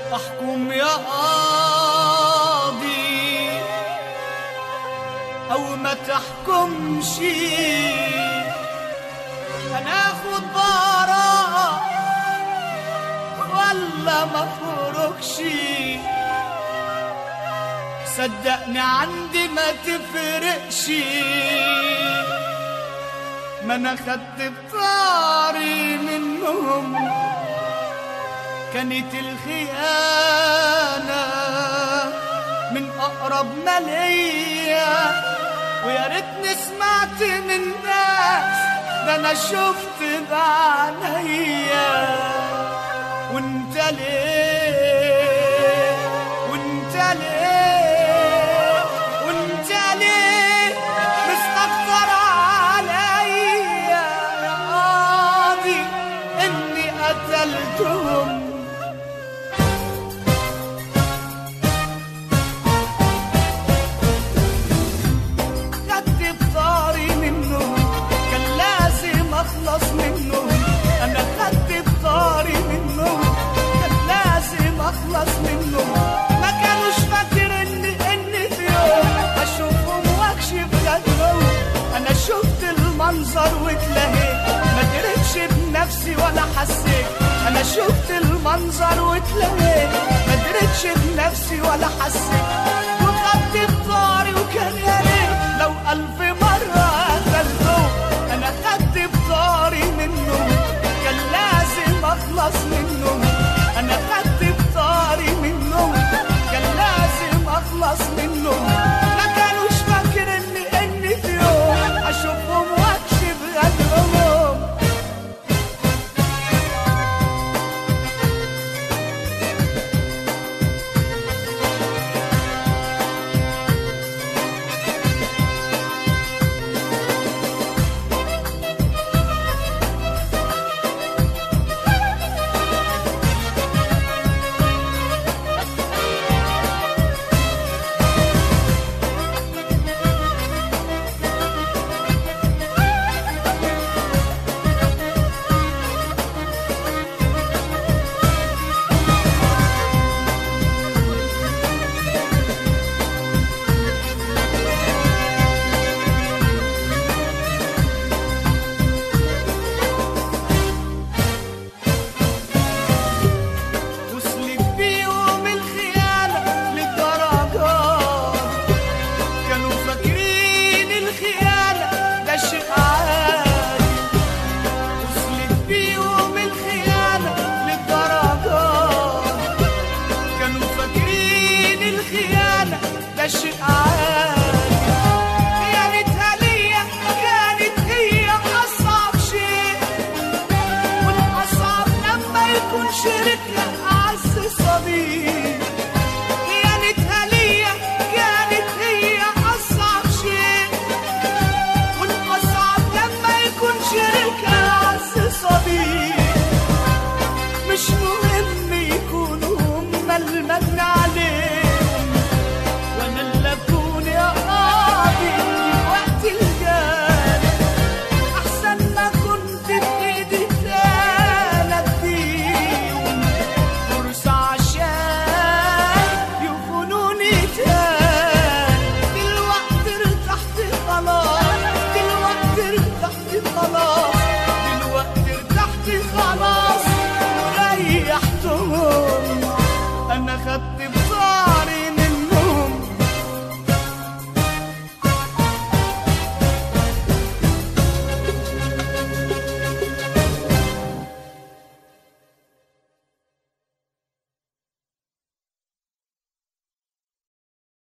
احكم يا قاضي او ما تحكمش هناخد براءة ولا ما فرقش صدقني عندي ما تفرقش ما انا خدت بطاري منهم كانت الخيانة من أقرب ما ليا ويا ريتني سمعت من ناس ده أنا شفت بعينيا وانت ليه وانت ليه وانت ليه مستكتر عليا يا قاضي اني قتلتهم خدت بطاري منهم كان لازم اخلص منهم انا خدت بطاري منهم كان لازم اخلص منهم ما كانوش فاكر اني اني في يوم اشوفهم واكشف غدرهم انا شفت المنظر واتلهيت ما دريتش بنفسي ولا حسيت انا شفت المنظر واتلهيت ما دريتش بنفسي ولا حسيت وخدت بطاري وكان يا ريت لو ألف مرة قتلته أنا خدت بطاري منه كان لازم أخلص منه أنا خدت بطاري منه كان لازم أخلص منه ما كانوش فاكر إني إني في يوم أشوفهم وأكشف غدرهم وصلت بيهم الخيانة للدرجات كانوا فاكرين الخيانة ده شيء عادي وصلت بيهم الخيانة للدرجات كانوا فاكرين الخيانة ده شيء عادي خيانتها ليا كانت هي أصعب شيء والأصعب لما يكون شريكها أعز صديق